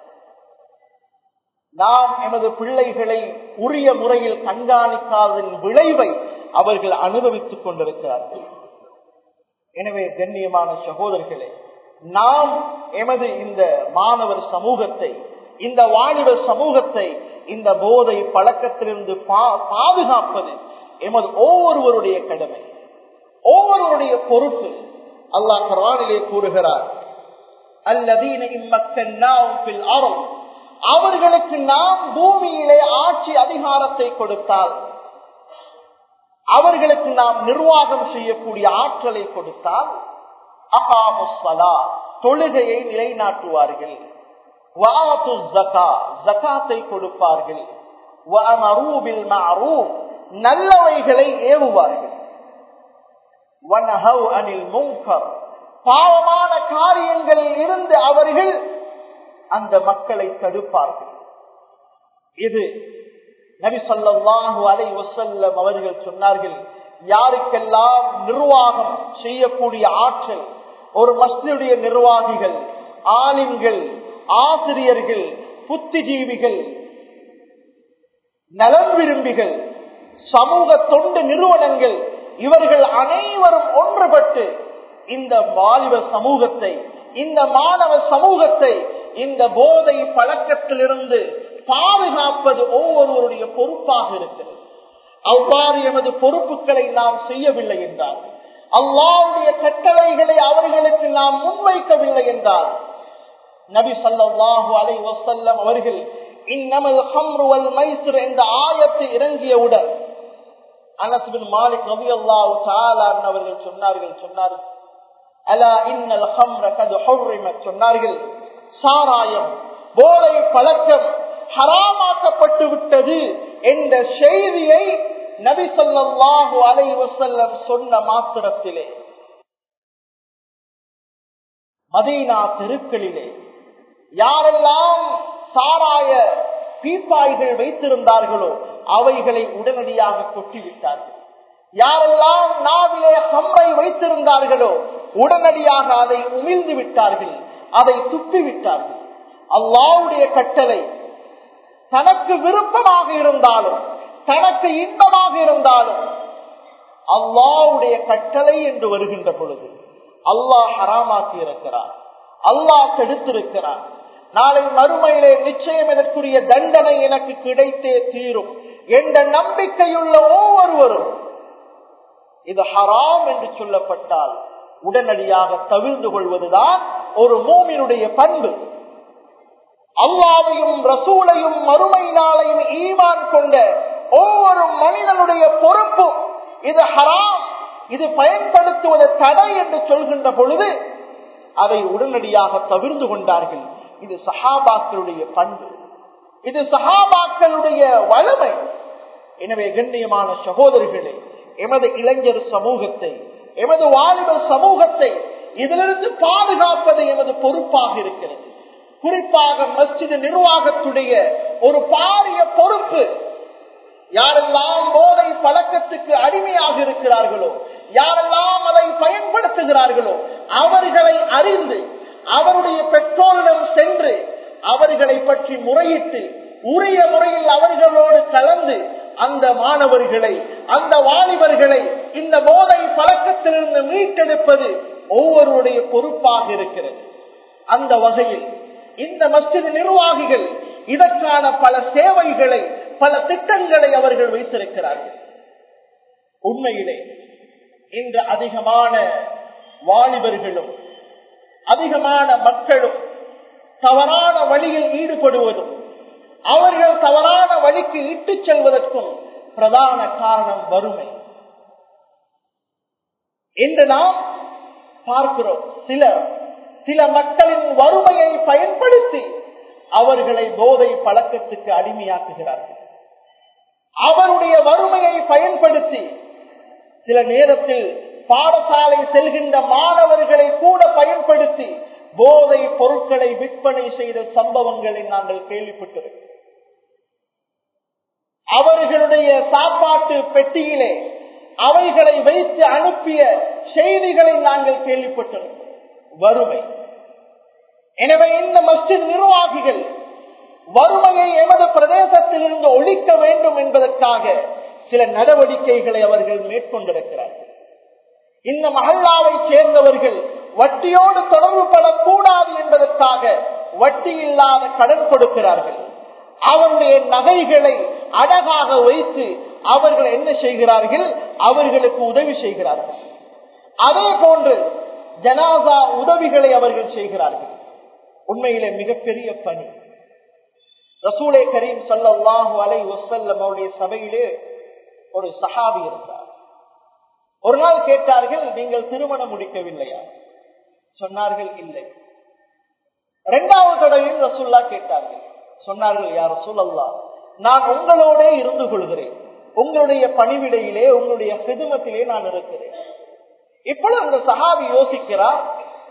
நாம் எமது பிள்ளைகளை உரிய முறையில் கண்காணிக்காதன் விளைவை அவர்கள் அனுபவித்துக் கொண்டிருக்கிறார்கள் எனவே கண்ணியமான சகோதரர்களே நாம் எமது இந்த மாணவர் சமூகத்தை இந்த வாலிபர் சமூகத்தை இந்த போதை பழக்கத்திலிருந்து பாதுகாப்பது எமது ஒவ்வொருவருடைய கடமை ஒவ்வொருவருடைய பொறுப்பு அல்லாஹ் கரானிலே கூறுகிறார் அல்லதீன இம்மக்கன்னாவில் அறம் அவர்களுக்கு நாம் பூமியிலே ஆட்சி அதிகாரத்தை கொடுத்தால் அவர்களுக்கு நாம் நிர்வாகம் செய்யக்கூடிய ஆற்றலை கொடுத்தால் அகாமுசலா தொழுகையை நிலைநாட்டுவார்கள் ஜக்காத்தை கொடுப்பார்கள் நல்லவைகளை ஏவுவார்கள் அனில் முங்கர் பாவமான காரியங்களில் இருந்து அவர்கள் அந்த மக்களை தடுப்பார்கள் இது நபி சொல்லாஹு அலை வசல்லம் அவர்கள் சொன்னார்கள் யாருக்கெல்லாம் நிர்வாகம் செய்யக்கூடிய ஆற்றல் ஒரு மஸ்ஜிதுடைய நிர்வாகிகள் ஆலிம்கள் ஆசிரியர்கள் புத்திஜீவிகள் நலன் விரும்பிகள் சமூக தொண்டு நிறுவனங்கள் இவர்கள் அனைவரும் ஒன்றுபட்டு இந்த வாலிப சமூகத்தை இந்த மாணவ சமூகத்தை இந்த போதை பழக்கத்திலிருந்து பாதுகாப்பது ஒவ்வொருவருடைய பொறுப்பாக இருக்கிறது அவ்வாறு எமது பொறுப்புகளை நாம் செய்யவில்லை என்றால் அல்லாவுடைய கட்டளைகளை அவர்களுக்கு நாம் முன்வைக்கவில்லை என்றால் நபி சல்லாஹூ அலை வசல்லம் அவர்கள் இன்னமல் ஹம்ருவல் மைசூர் என்ற ஆயத்தை இறங்கியவுடன் அனசுபின் மாலிக் ரவி அல்லாஹு அவர்கள் சொன்னார்கள் சொன்னார்கள் அலா இன்னல் ஹம்ர கது ஹௌரிமத் சொன்னார்கள் சாராயம் போதை பழக்கம் ஹராமாக்கப்பட்டு விட்டது என்ற செய்தியை நபி சொல்லாஹு அலை வசல்லம் சொன்ன மாத்திரத்திலே மதீனா தெருக்களிலே யாரெல்லாம் சாராய பீப்பாய்கள் வைத்திருந்தார்களோ அவைகளை உடனடியாக கொட்டிவிட்டார்கள் யாரெல்லாம் நாவிலே ஹம்ரை வைத்திருந்தார்களோ உடனடியாக அதை உமிழ்ந்து விட்டார்கள் அதை துப்பி விட்டார்கள் அல்லாவுடைய கட்டளை தனக்கு விருப்பமாக இருந்தாலும் தனக்கு இன்பமாக இருந்தாலும் அல்லாவுடைய கட்டளை என்று வருகின்ற பொழுது அல்லாஹ் ஹராமாக்கி இருக்கிறார் அல்லாஹ் தடுத்திருக்கிறார் நாளை மறுமையிலே நிச்சயம் இதற்குரிய தண்டனை எனக்கு கிடைத்தே தீரும் என்ற நம்பிக்கையுள்ள ஒவ்வொருவரும் இது ஹராம் என்று சொல்லப்பட்டால் உடனடியாக தவிர்ந்து கொள்வதுதான் ஒரு மூமினுடைய பண்பு அல்லாவையும் ரசூலையும் மறுமை நாளையும் ஈமான் கொண்ட ஒவ்வொரு மனிதனுடைய பொறுப்பும் இது ஹராம் இது பயன்படுத்துவது தடை என்று சொல்கின்ற பொழுது அதை உடனடியாக தவிர்ந்து கொண்டார்கள் இது சஹாபாக்களுடைய பண்பு இது சஹாபாக்களுடைய வளமை எனவே கண்ணியமான சகோதரர்களே எமது இளைஞர் சமூகத்தை எமது வாலிபர் சமூகத்தை இதிலிருந்து பாதுகாப்பது எமது பொறுப்பாக இருக்கிறது குறிப்பாக மஸ்ஜித் நிர்வாகத்துடைய ஒரு பாரிய பொறுப்பு யாரெல்லாம் போதை பழக்கத்துக்கு அடிமையாக இருக்கிறார்களோ யாரெல்லாம் அதை பயன்படுத்துகிறார்களோ அவர்களை அறிந்து அவருடைய பெற்றோரிடம் சென்று அவர்களை பற்றி முறையிட்டு உரிய முறையில் அவர்களோடு கலந்து அந்த மாணவர்களை அந்த வாலிபர்களை இந்த போதை பழக்கத்திலிருந்து மீட்டெடுப்பது ஒவ்வொருடைய பொறுப்பாக இருக்கிறது அந்த வகையில் இந்த மஸ்ஜித் நிர்வாகிகள் இதற்கான பல சேவைகளை பல திட்டங்களை அவர்கள் வைத்திருக்கிறார்கள் உண்மையிலே இன்று அதிகமான வாலிபர்களும் அதிகமான மக்களும் தவறான வழியில் ஈடுபடுவதும் அவர்கள் தவறான வழிக்கு இட்டுச் செல்வதற்கும் பிரதான காரணம் வறுமை இன்று நாம் பார்க்கிறோம் சிலர் சில மக்களின் வறுமையை பயன்படுத்தி அவர்களை போதை பழக்கத்துக்கு அடிமையாக்குகிறார்கள் அவருடைய வறுமையை பயன்படுத்தி சில நேரத்தில் பாடசாலை செல்கின்ற மாணவர்களை கூட பயன்படுத்தி போதை பொருட்களை விற்பனை செய்த சம்பவங்களை நாங்கள் கேள்விப்பட்டிருக்கிறோம் அவர்களுடைய சாப்பாட்டு பெட்டியிலே அவைகளை வைத்து அனுப்பிய செய்திகளை நாங்கள் கேள்விப்பட்டிருக்கிறோம் வறுமை எனவே இந்த மஸ்ஜித் நிர்வாகிகள் வறுமையை எமது பிரதேசத்தில் இருந்து ஒழிக்க வேண்டும் என்பதற்காக சில நடவடிக்கைகளை அவர்கள் மேற்கொண்டிருக்கிறார்கள் இந்த மஹல்லாவை சேர்ந்தவர்கள் வட்டியோடு தொடர்பு படக்கூடாது என்பதற்காக வட்டி இல்லாத கடன் கொடுக்கிறார்கள் அவருடைய நகைகளை அழகாக வைத்து அவர்கள் என்ன செய்கிறார்கள் அவர்களுக்கு உதவி செய்கிறார்கள் அதே போன்று ஜனாசா உதவிகளை அவர்கள் செய்கிறார்கள் உண்மையிலே மிகப்பெரிய பணி ரசூலே கரீம் சல்லாஹூ அலை வசல்லம் அவருடைய சபையிலே ஒரு சஹாபி இருந்தார் ஒரு நாள் கேட்டார்கள் நீங்கள் திருமணம் முடிக்கவில்லையா சொன்னார்கள் இல்லை இரண்டாவது தடவையும் ரசூல்லா கேட்டார்கள் சொன்னார்கள் யார் ரசூலல்லா நான் உங்களோட இருந்து கொள்கிறேன் உங்களுடைய பணிவிடையிலே உங்களுடைய சிதுமத்திலே நான் இருக்கிறேன் இப்பொழுது அந்த சஹாபி யோசிக்கிறார்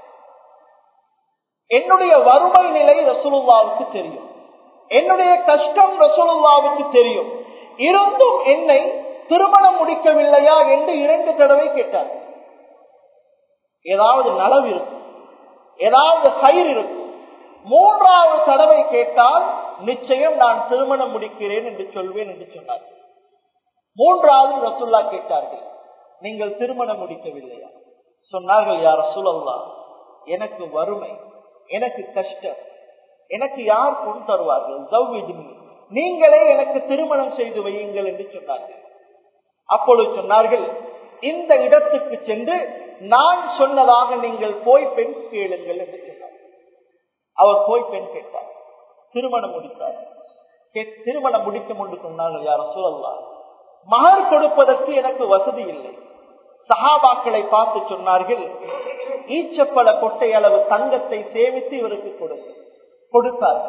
என்னுடைய வறுமை நிலை ரசூலுல்லாவுக்கு தெரியும் என்னுடைய கஷ்டம் ரசூலுல்லாவுக்கு தெரியும் இருந்தும் என்னை திருமணம் முடிக்கவில்லையா என்று இரண்டு தடவை கேட்டார் ஏதாவது நலவு இருக்கும் ஏதாவது கயிறு இருக்கும் மூன்றாவது தடவை கேட்டால் நிச்சயம் நான் திருமணம் முடிக்கிறேன் என்று சொல்வேன் என்று சொன்னார் மூன்றாவது ரசுல்லா கேட்டார்கள் நீங்கள் திருமணம் முடிக்கவில்லையா சொன்னார்கள் யார் ரசூலல்லா எனக்கு வறுமை எனக்கு கஷ்டம் எனக்கு யார் பொன் தருவார்கள் நீங்களே எனக்கு திருமணம் செய்து வையுங்கள் என்று சொன்னார்கள் அப்பொழுது சொன்னார்கள் இந்த இடத்துக்கு சென்று நான் சொன்னதாக நீங்கள் போய் பெண் கேளுங்கள் என்று சொன்னார் அவர் போய் பெண் கேட்டார் திருமணம் முடித்தார் திருமணம் முடிக்கும் என்று சொன்னார்கள் யார சூழல்லா மகர் கொடுப்பதற்கு எனக்கு வசதி இல்லை சஹாபாக்களை பார்த்து சொன்னார்கள் ஈச்சப்பட கொட்டை அளவு தங்கத்தை சேமித்து இவருக்கு கொடுங்க கொடுத்தார்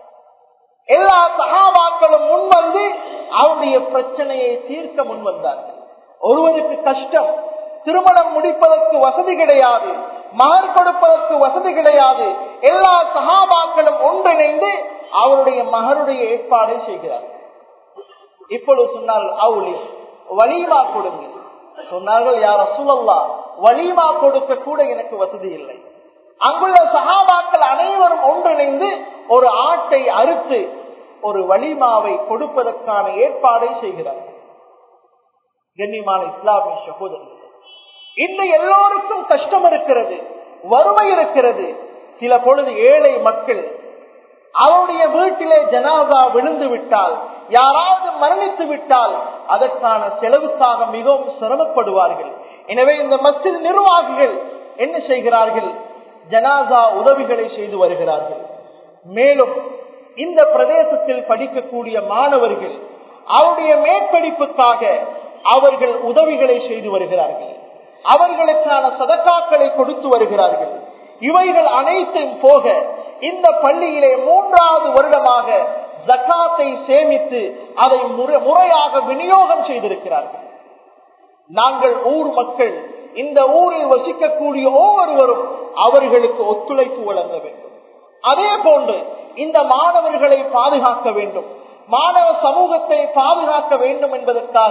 எல்லா சகாபாக்களும் முன் வந்து அவருடைய பிரச்சனையை தீர்க்க முன் வந்தார்கள் ஒருவருக்கு கஷ்டம் திருமணம் முடிப்பதற்கு வசதி கிடையாது மகர் கொடுப்பதற்கு வசதி கிடையாது எல்லா சகாபாக்களும் ஒன்றிணைந்து அவருடைய மகருடைய ஏற்பாடை செய்கிறார்கள் இப்பொழுது சொன்னார்கள் அவுளி வலிமா கொடுங்க சொன்னார்கள் யார் அசுலல்லா வலிமா கொடுக்க கூட எனக்கு வசதி இல்லை அங்குள்ள சகாபாக்கள் அனைவரும் ஒன்றிணைந்து ஒரு ஆட்டை அறுத்து ஒரு வலிமாவை கொடுப்பதற்கான ஏற்பாடை செய்கிறார்கள் கண்ணியமான இஸ்லாமிய சகோதரர்கள் இன்று எல்லோருக்கும் கஷ்டம் இருக்கிறது வறுமை இருக்கிறது சில பொழுது ஏழை மக்கள் அவருடைய வீட்டிலே ஜனாதா விழுந்து விட்டால் யாராவது மரணித்து விட்டால் அதற்கான செலவுக்காக மிகவும் சிரமப்படுவார்கள் எனவே இந்த மஸ்ஜித் நிர்வாகிகள் என்ன செய்கிறார்கள் ஜனாதா உதவிகளை செய்து வருகிறார்கள் மேலும் இந்த பிரதேசத்தில் படிக்கக்கூடிய மாணவர்கள் அவருடைய மேற்படிப்புக்காக அவர்கள் உதவிகளை செய்து வருகிறார்கள் அவர்களுக்கான சதக்காக்களை கொடுத்து வருகிறார்கள் இவைகள் அனைத்தும் போக இந்த பள்ளியிலே மூன்றாவது வருடமாக ஜக்காத்தை சேமித்து அதை முறையாக விநியோகம் செய்திருக்கிறார்கள் நாங்கள் ஊர் மக்கள் இந்த ஊரில் வசிக்கக்கூடிய ஒவ்வொருவரும் அவர்களுக்கு ஒத்துழைப்பு வழங்க வேண்டும் அதே போன்று இந்த மாணவர்களை பாதுகாக்க வேண்டும் மாணவ சமூகத்தை பாதுகாக்க வேண்டும் என்பதற்காக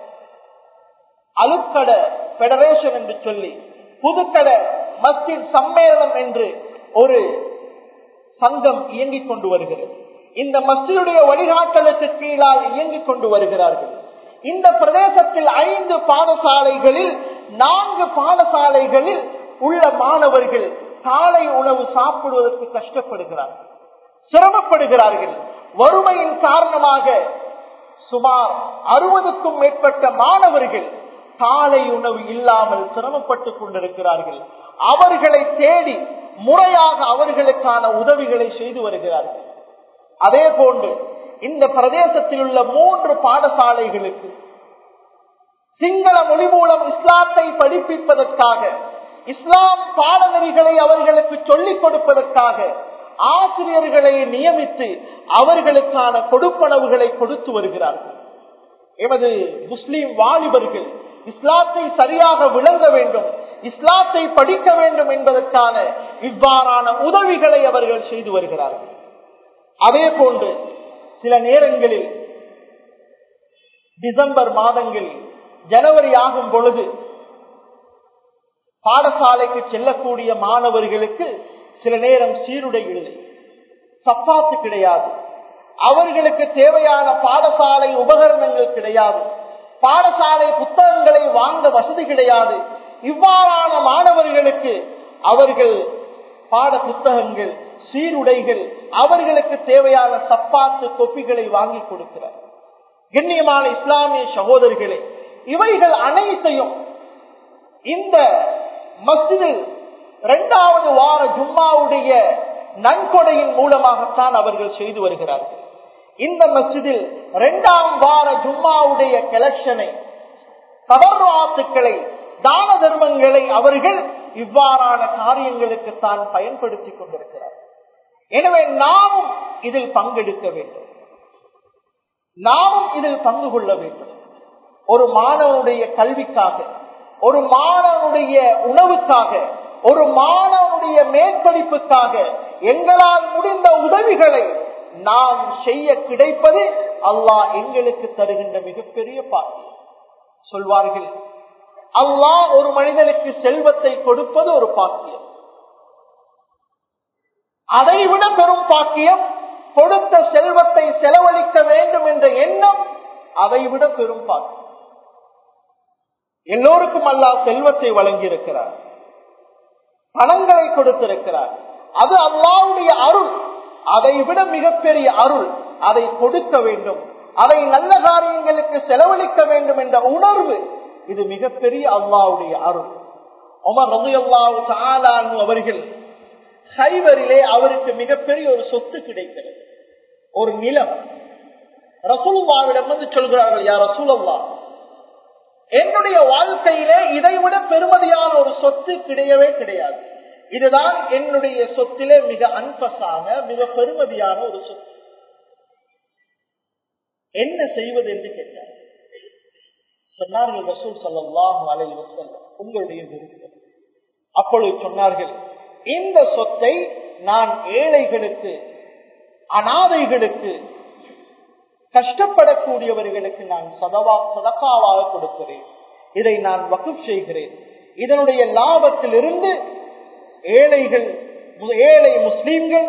அலுக்கட பெடரேஷன் என்று சொல்லி புதுக்கட மஸ்ஜித் சம்மேளனம் என்று ஒரு சங்கம் இயங்கிக் கொண்டு வருகிறது இந்த மஸ்ஜிதுடைய வழிகாட்டலுக்கு கீழால் இயங்கிக் கொண்டு வருகிறார்கள் இந்த பிரதேசத்தில் ஐந்து பாடசாலைகளில் நான்கு பாடசாலைகளில் உள்ள மாணவர்கள் காலை உணவு சாப்பிடுவதற்கு கஷ்டப்படுகிறார்கள் சிரமப்படுகிறார்கள் வறுமையின் காரணமாக சுமார் அறுபதுக்கும் மேற்பட்ட மாணவர்கள் காலை உணவு இல்லாமல் சிரமப்பட்டுக் கொண்டிருக்கிறார்கள் அவர்களை தேடி முறையாக அவர்களுக்கான உதவிகளை செய்து வருகிறார்கள் அதே போன்று இந்த பிரதேசத்தில் உள்ள மூன்று பாடசாலைகளுக்கு சிங்கள மொழி மூலம் இஸ்லாத்தை படிப்பிப்பதற்காக இஸ்லாம் பாடநெறிகளை அவர்களுக்கு சொல்லிக் கொடுப்பதற்காக ஆசிரியர்களை நியமித்து அவர்களுக்கான கொடுப்பனவுகளை கொடுத்து வருகிறார்கள் எமது முஸ்லிம் வாலிபர்கள் இஸ்லாத்தை சரியாக விளங்க வேண்டும் இஸ்லாத்தை படிக்க வேண்டும் என்பதற்கான இவ்வாறான உதவிகளை அவர்கள் செய்து வருகிறார்கள் அதே போன்று சில நேரங்களில் டிசம்பர் மாதங்களில் ஜனவரி ஆகும் பொழுது பாடசாலைக்கு செல்லக்கூடிய மாணவர்களுக்கு சில நேரம் சீருடை இல்லை சப்பாத்து கிடையாது அவர்களுக்கு தேவையான பாடசாலை உபகரணங்கள் கிடையாது பாடசாலை புத்தகங்களை வாங்க வசதி கிடையாது இவ்வாறான மாணவர்களுக்கு அவர்கள் பாட புத்தகங்கள் சீருடைகள் அவர்களுக்கு தேவையான சப்பாத்து கொப்பிகளை வாங்கி கொடுக்கிறார் கண்ணியமான இஸ்லாமிய சகோதரிகளே இவைகள் அனைத்தையும் இந்த மஸ்ஜிதில் இரண்டாவது வார ஜும்மாவுடைய நன்கொடையின் மூலமாகத்தான் அவர்கள் செய்து வருகிறார்கள் இந்த மஸ்ஜிதில் இரண்டாம் வார ஜும்மாவுடைய கலெக்ஷனை தவறாத்துக்களை தான தர்மங்களை அவர்கள் இவ்வாறான காரியங்களுக்கு தான் பயன்படுத்திக் கொண்டிருக்கிறார் எனவே நாமும் இதில் பங்கெடுக்க வேண்டும் நாமும் இதில் பங்கு கொள்ள வேண்டும் ஒரு மாணவனுடைய கல்விக்காக ஒரு மாணவனுடைய உணவுக்காக ஒரு மாணவனுடைய மேற்படிப்புக்காக எங்களால் முடிந்த உதவிகளை நாம் செய்ய கிடைப்பது அல்லாஹ் எங்களுக்கு தருகின்ற மிகப்பெரிய பாக்கியம் சொல்வார்கள் அல்லாஹ் ஒரு மனிதனுக்கு செல்வத்தை கொடுப்பது ஒரு பாக்கியம் அதைவிட பெரும் பாக்கியம் கொடுத்த செல்வத்தை செலவழிக்க வேண்டும் என்ற எண்ணம் அதைவிட பெரும் பாக்கியம் எல்லோருக்கும் அல்லாஹ் செல்வத்தை வழங்கி இருக்கிறார் பணங்களை கொடுத்திருக்கிறார் அது அல்லாவுடைய அருள் அதை விட மிகப்பெரிய அருள் அதை கொடுக்க வேண்டும் அதை நல்ல காரியங்களுக்கு செலவழிக்க வேண்டும் என்ற உணர்வு இது மிகப்பெரிய அல்லாவுடைய அருள் உமர் ரவி அல்லாஹு அவர்கள் ஹைவரிலே அவருக்கு மிகப்பெரிய ஒரு சொத்து கிடைக்கிறது ஒரு நிலம் ரசூலுல்லாவிடம் வந்து சொல்கிறார்கள் யார் ரசூலல்லா என்னுடைய வாழ்க்கையிலே இதைவிட பெருமதியான ஒரு சொத்து கிடையவே கிடையாது இதுதான் என்னுடைய சொத்திலே மிக அன்பசான மிக பெருமதியான ஒரு சொத்து என்ன செய்வது என்று கேட்டார் சொன்னார்கள் ரசூல் சல்லாஹ் அலை வசல்லம் உங்களுடைய விருப்பம் அப்பொழுது சொன்னார்கள் இந்த சொத்தை நான் ஏழைகளுக்கு அனாதைகளுக்கு கஷ்டப்படக்கூடியவர்களுக்கு நான் சதவா சதக்காவாக கொடுக்கிறேன் இதை நான் வகுப் செய்கிறேன் இதனுடைய லாபத்திலிருந்து ஏழைகள் ஏழை முஸ்லீம்கள்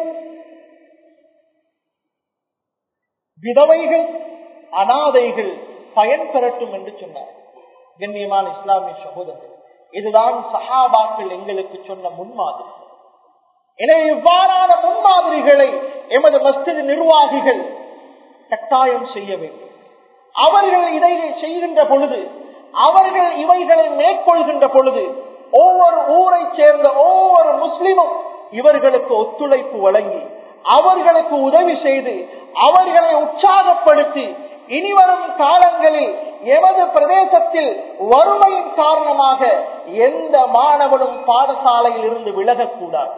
விதவைகள் அனாதைகள் பயன் பெறட்டும் என்று சொன்னார் கண்ணியமான இஸ்லாமிய சகோதரர்கள் இதுதான் சஹாபாக்கள் எங்களுக்கு சொன்ன முன்மாதிரி எனவே இவ்வாறான முன்மாதிரிகளை எமது மஸ்ஜித் நிர்வாகிகள் கட்டாயம் செய்ய வேண்டும் அவர்கள் இதை செய்கின்ற பொழுது அவர்கள் இவைகளை மேற்கொள்கின்ற பொழுது ஒவ்வொரு ஊரை சேர்ந்த ஒவ்வொரு முஸ்லிமும் இவர்களுக்கு ஒத்துழைப்பு வழங்கி அவர்களுக்கு உதவி செய்து அவர்களை உற்சாகப்படுத்தி இனிவரும் காலங்களில் எமது பிரதேசத்தில் வறுமையின் காரணமாக எந்த மாணவனும் பாடசாலையில் இருந்து விலகக்கூடாது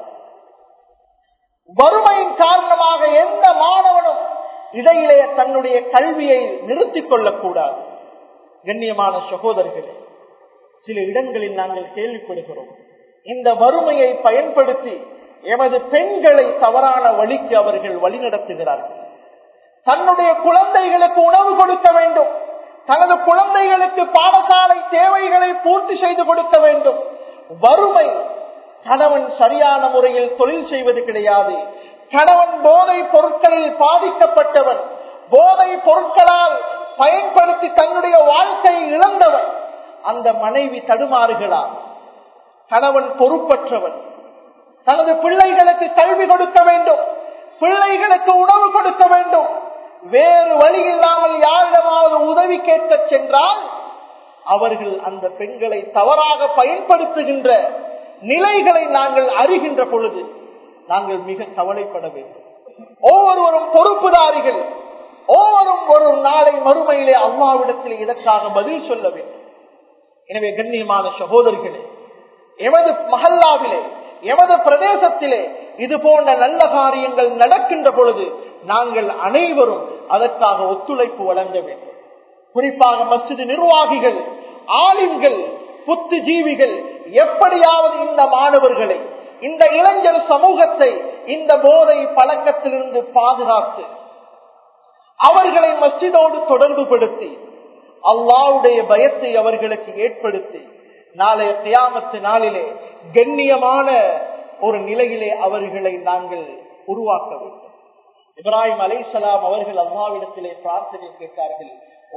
வறுமையின் காரணமாக எந்த மாணவனும் இடையிலே தன்னுடைய கல்வியை நிறுத்திக் கொள்ளக்கூடாது கண்ணியமான சகோதரர்களே சில இடங்களில் நாங்கள் கேள்விப்படுகிறோம் இந்த வறுமையை பயன்படுத்தி எமது பெண்களை தவறான வழிக்கு அவர்கள் வழிநடத்துகிறார்கள் தன்னுடைய குழந்தைகளுக்கு உணவு கொடுக்க வேண்டும் தனது குழந்தைகளுக்கு பாடசாலை தேவைகளை பூர்த்தி செய்து கொடுக்க வேண்டும் வறுமை கணவன் சரியான முறையில் தொழில் செய்வது கிடையாது கணவன் போதை பொருட்களில் பாதிக்கப்பட்டவன் போதை பொருட்களால் பயன்படுத்தி தன்னுடைய வாழ்க்கையை இழந்தவன் அந்த மனைவி தடுமாறுகிறான் கணவன் பொறுப்பற்றவன் தனது பிள்ளைகளுக்கு கல்வி கொடுக்க வேண்டும் பிள்ளைகளுக்கு உணவு கொடுக்க வேண்டும் வேறு வழி இல்லாமல் யாரிடமாவது உதவி கேட்க சென்றால் அவர்கள் அந்த பெண்களை தவறாக பயன்படுத்துகின்ற நிலைகளை நாங்கள் அறிகின்ற பொழுது நாங்கள் மிக கவலைப்பட வேண்டும் ஒவ்வொருவரும் பொறுப்புதாரிகள் ஒவ்வொரும் ஒரு நாளை மறுமையிலே அம்மாவிடத்தில் இதற்காக பதில் சொல்ல வேண்டும் எனவே கண்ணியமான சகோதரிகளே எமது மஹல்லாவிலே எமது பிரதேசத்திலே இது போன்ற நல்ல காரியங்கள் நடக்கின்ற பொழுது நாங்கள் அனைவரும் அதற்காக ஒத்துழைப்பு வழங்க வேண்டும் குறிப்பாக மசித நிர்வாகிகள் ஆலிம்கள் புத்திஜீவிகள் எப்படியாவது இந்த மாணவர்களை இந்த இளைஞர் சமூகத்தை இந்த போதை பழக்கத்திலிருந்து பாதுகாத்து அவர்களை மஸ்ஜிதோடு தொடர்பு படுத்தி அல்லாவுடைய பயத்தை அவர்களுக்கு ஏற்படுத்தி நாளைய தியாமத்து நாளிலே கண்ணியமான ஒரு நிலையிலே அவர்களை நாங்கள் உருவாக்க வேண்டும் இப்ராஹிம் அலைசலாம் அவர்கள் அல்லாவிடத்திலே பிரார்த்தனை கேட்டார்கள்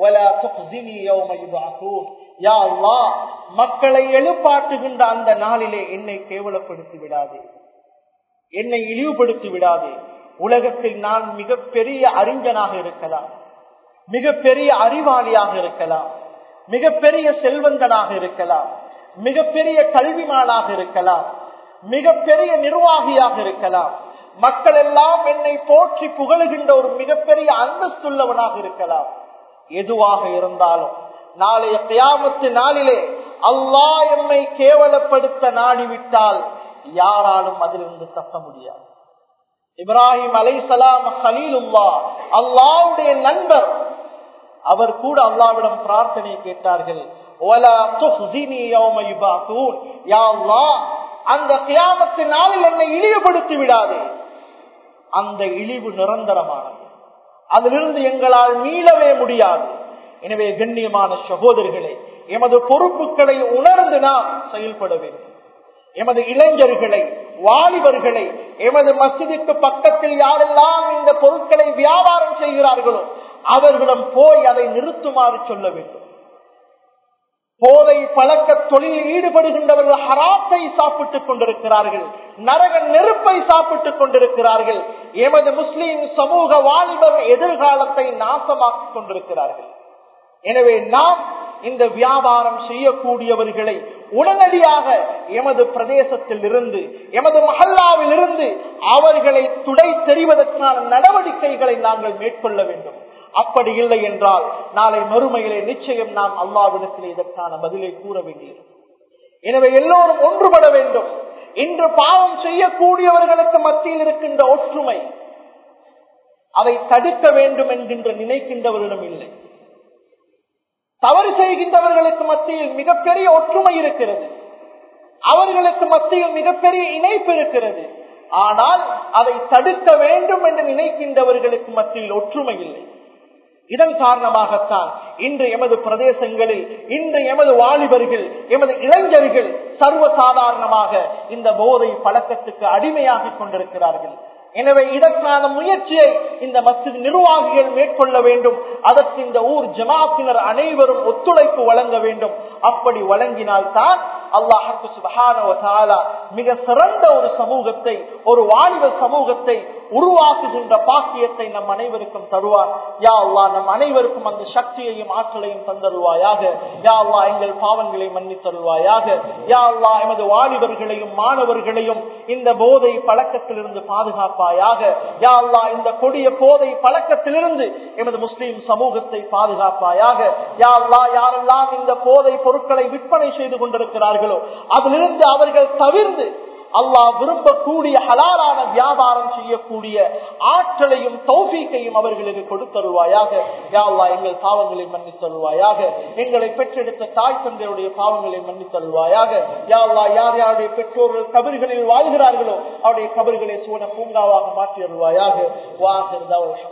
மக்களை எழுப்பாட்டுகின்ற அந்த நாளிலே என்னை கேவலப்படுத்தி விடாதே என்னை இழிவுபடுத்தி விடாதே உலகத்தில் நான் மிகப்பெரிய அறிஞனாக இருக்கலாம் மிகப்பெரிய அறிவாளியாக இருக்கலாம் மிகப்பெரிய செல்வந்தனாக இருக்கலாம் மிகப்பெரிய கல்விமானாக இருக்கலாம் மிகப்பெரிய நிர்வாகியாக இருக்கலாம் மக்கள் எல்லாம் என்னை போற்றி புகழுகின்ற ஒரு மிகப்பெரிய அந்தஸ்துள்ளவனாக இருக்கலாம் எதுவாக இருந்தாலும் நாளைய தியாமத்து நாளிலே அல்லா எம்மை கேவலப்படுத்த நாடிவிட்டால் யாராலும் அதிலிருந்து தப்ப முடியாது இப்ராஹிம் அலை சலாம் ஹலீலுல்லா அல்லாவுடைய நண்பர் அவர் கூட அல்லாவிடம் பிரார்த்தனை கேட்டார்கள் அந்த கியாமத்து நாளில் என்னை இழிவுபடுத்தி விடாதே அந்த இழிவு நிரந்தரமானது அதிலிருந்து எங்களால் மீளவே முடியாது எனவே கண்ணியமான சகோதரர்களே எமது பொறுப்புகளை உணர்ந்து நாம் செயல்பட வேண்டும் எமது இளைஞர்களை வாலிபர்களை எமது மசிதிக்கு பக்கத்தில் யாரெல்லாம் இந்த பொருட்களை வியாபாரம் செய்கிறார்களோ அவர்களிடம் போய் அதை நிறுத்துமாறு சொல்ல வேண்டும் போதை பழக்க தொழிலில் ஈடுபடுகின்றவர்கள் ஹராத்தை சாப்பிட்டுக் கொண்டிருக்கிறார்கள் நரக நெருப்பை சாப்பிட்டுக் கொண்டிருக்கிறார்கள் எமது முஸ்லிம் சமூக வாலிபர் எதிர்காலத்தை நாசமாக்கிக் கொண்டிருக்கிறார்கள் எனவே நாம் இந்த வியாபாரம் செய்யக்கூடியவர்களை உடனடியாக எமது பிரதேசத்தில் இருந்து எமது மஹல்லாவில் இருந்து அவர்களை துடை தெரிவதற்கான நடவடிக்கைகளை நாங்கள் மேற்கொள்ள வேண்டும் அப்படி இல்லை என்றால் நாளை மறுமையிலே நிச்சயம் நாம் அல்லாவிடத்தில் இதற்கான பதிலை கூற வேண்டியது எனவே எல்லோரும் ஒன்றுபட வேண்டும் இன்று பாவம் செய்யக்கூடியவர்களுக்கு மத்தியில் இருக்கின்ற ஒற்றுமை அதை தடுக்க வேண்டும் என்கின்ற நினைக்கின்றவரிடம் இல்லை தவறு செய்கின்றவர்களுக்கு மத்தியில் மிகப்பெரிய ஒற்றுமை இருக்கிறது அவர்களுக்கு மத்தியில் மிகப்பெரிய இணைப்பு இருக்கிறது ஆனால் அதை தடுக்க வேண்டும் என்று நினைக்கின்றவர்களுக்கு மத்தியில் ஒற்றுமை இல்லை இதன் காரணமாகத்தான் இன்று எமது பிரதேசங்களில் இன்று எமது வாலிபர்கள் எமது இளைஞர்கள் சர்வசாதாரணமாக இந்த போதை பழக்கத்துக்கு அடிமையாகிக் கொண்டிருக்கிறார்கள் எனவே இதற்கான முயற்சியை இந்த மசித் நிர்வாகிகள் மேற்கொள்ள வேண்டும் அதற்கு இந்த ஊர் ஜமாத்தினர் அனைவரும் ஒத்துழைப்பு வழங்க வேண்டும் அப்படி வழங்கினால்தான் அல்லாஹு சுபஹான மிக சிறந்த ஒரு சமூகத்தை ஒரு வாலிப சமூகத்தை உருவாக்குகின்ற பாக்கியத்தை நம் அனைவருக்கும் தருவார் யா அல்லா நம் அனைவருக்கும் அந்த சக்தியையும் ஆற்றலையும் தந்தருவாயாக யா அல்லா எங்கள் பாவங்களை மன்னித்தருவாயாக யா அல்லா எமது வாலிபர்களையும் மாணவர்களையும் இந்த போதை பழக்கத்திலிருந்து பாதுகாப்பாயாக யா அல்லா இந்த கொடிய போதை பழக்கத்திலிருந்து எமது முஸ்லீம் சமூகத்தை பாதுகாப்பாயாக யா அல்லா யாரெல்லாம் இந்த போதை பொருட்களை விற்பனை செய்து கொண்டிருக்கிறார்களோ அதிலிருந்து அவர்கள் தவிர்ந்து அல்லாஹ் விரும்பக்கூடிய ஹலாலான வியாபாரம் செய்யக்கூடிய ஆற்றலையும் தௌஃபீக்கையும் அவர்களுக்கு கொடுத்தருவாயாக யா அல்லா எங்கள் பாவங்களை மன்னித்தருவாயாக எங்களை பெற்றெடுத்த தாய் தந்தையுடைய பாவங்களை மன்னித்தருவாயாக யா அல்லா யார் யாருடைய பெற்றோர்கள் கபர்களில் வாழ்கிறார்களோ அவருடைய கபர்களை சூழ பூங்காவாக மாற்றி வருவாயாக வா